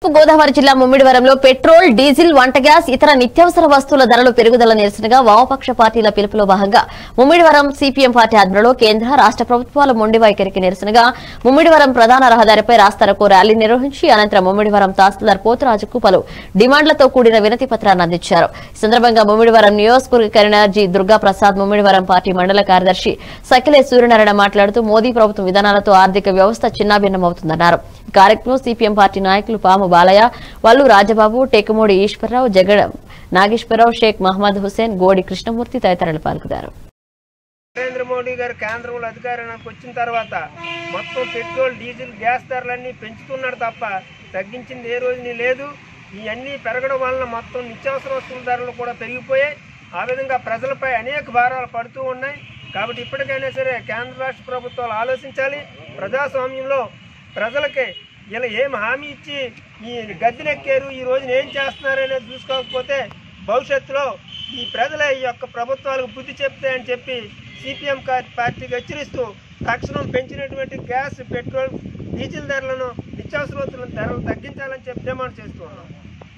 గోదావరి జిల్లా ముమ్మిడివరంలో petrol diesel వంట గ్యాస్ ఇతర నిత్యావసర వస్తువుల ధరలు పెరుగుదల నిరసనగా వామపక్ష పార్టీల పిలుపులో భాగంగా ముమ్మిడివరం సిపిఎం పార్టీ ఆధ్వర్యంలో కేంద్ర రాష్ట ప్రభుత్వాల మొండి వైఖరికి నిరసనగా ముమ్మిడివరం ప్రధాన రహదారిపై రాస్తారకు ర్యాలీ నిర్వహించి అనంతరం ముమ్మిడివరం తహసీల్దార్ పోతురాజుకు పలు డిమాండ్లతో కూడిన వినతి పత్రాన్ని అందించారు ఈ సందర్భంగా ముమ్మిడివరం నియోజకవర్గ కరీంనగర్ జి దుర్గా ప్రసాద్ ముమ్మిడివరం పార్టీ మండల కార్యదర్శి సకిలే సూర్యనారాయణ మాట్లాడుతూ మోదీ ప్రభుత్వం విధానాలతో ఆర్థిక వ్యవస్థ చిన్నాభిన్నమవుతుందన్నారు ఈ కార్యక్రమంలో సిపిఎం పార్టీ నాయకులు పాము బాలయ్య వల్లు రాజబాబు టేకుమూడి ఈశ్వరరావు జగడ నాగేశ్వరరావు షేక్ మహమ్మద్ హుసేన్ గోడి కృష్ణమూర్తి తదితరులు పాల్గొన్నారు నరేంద్ర మోడీ గారు కేంద్రంలో అధికారానికి వచ్చిన తర్వాత మొత్తం పెట్రోల్ డీజిల్ గ్యాస్ ధరలన్నీ పెంచుతున్నాడు తప్ప తగ్గించింది ఏ రోజుని లేదు ఇవన్నీ పెరగడం వలన మొత్తం నిత్యావసర వస్తువుల ధరలు కూడా పెరిగిపోయాయి ఆ విధంగా ప్రజలపై అనేక భారాలు పడుతూ ఉన్నాయి కాబట్టి ఇప్పటికైనా సరే కేంద్ర రాష్ట్ర ప్రభుత్వాలు ఆలోచించాలి ప్రజాస్వామ్యంలో ప్రజలకి ఇలా ఏం హామీ ఇచ్చి ఈ గద్దెనెక్కారు ఈ రోజున ఏం చేస్తున్నారు అనేది చూసుకోకపోతే భవిష్యత్తులో ఈ ప్రజల ఈ యొక్క ప్రభుత్వాలకు బుద్ధి చెప్తాయని చెప్పి సిపిఎం పార్టీకి హెచ్చరిస్తూ తక్షణం పెంచినటువంటి గ్యాస్ పెట్రోల్ డీజిల్ ధరలను నిత్యావసర వస్తువుల ధరలు తగ్గించాలని చెప్పి డిమాండ్ చేస్తూ ఉన్నాం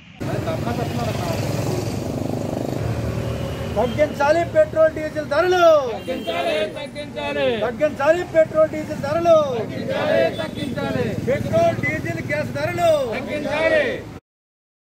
తగ్గించాలి పెట్రోల్ డీజిల్ ధరలు తగ్గించాలి పెట్రోల్ డీజిల్ ధరలు పెట్రోల్ డీజిల్ గ్యాస్ ధరలు